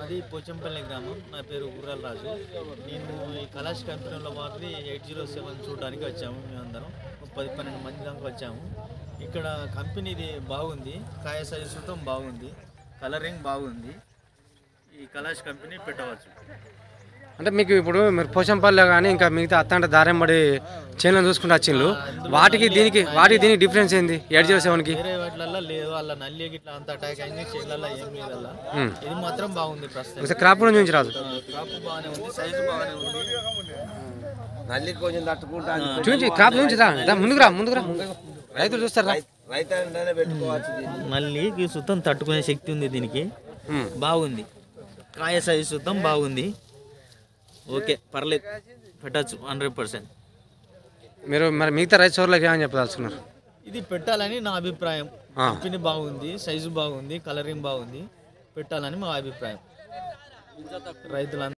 మాది పోచంపల్లి గ్రామం నా పేరు గుర్రాల రాజు నేను ఈ కలాష్ కంపెనీలో వాటి ఎయిట్ జీరో సెవెన్ చూడడానికి వచ్చాము మేమందరం ఒక పది పన్నెండు మంది దాకా వచ్చాము ఇక్కడ కంపెనీది బాగుంది కాయ సైజు సుతం బాగుంది కలరింగ్ బాగుంది ఈ కలాష్ కంపెనీ పెట్టవచ్చు అంటే మీకు ఇప్పుడు మీరు పోషంపల్లి కానీ ఇంకా మిగతా అత్తంట దారెంబడి చేనులను చూసుకుంటూ వచ్చిండ్రు వాటికి దీనికి వాటికి దీనికి డిఫరెన్స్ ఏంది ఎయిట్ జీరో సెవెన్కి వేరే వాటిలలో లేదు వాళ్ళ నల్లి గిట్లా అంత అటాక్ అయింది చెట్లలో ఏం లేదల్లా మ్మ్. ఇది మాత్రం బాగుంది ప్రస్తుతం ఒకసారి క్రాప్ నుంచి చూపించి రాదు క్రాప్ బాగానే ఉంది సైజు బాగానే ఉంది నల్లికి కొంచెం తట్టుకుంటా చూపించి క్రాప్ నుంచి రా రా, ముందుకు రా ముందుకు రా రైతులు చూస్తారు రా రైతు అంటేనే పెట్టుకోవచ్చు దీన్ని. నల్లికి సుతం తట్టుకునే శక్తి ఉంది దీనికి మ్మ్. బాగుంది కాయ సైజు సుతం బాగుంది ఓకే పర్లేదు పెట్టచ్చు హండ్రెడ్ పర్సెంట్ మీరు మరి మిగతా రైతు సోర్లకి ఏమని చెప్పదలుచుకున్నారు ఇది పెట్టాలని నా అభిప్రాయం ఆ. కంపెనీ బాగుంది సైజు బాగుంది కలరింగ్ బాగుంది పెట్టాలని మా అభిప్రాయం రైతులందరూ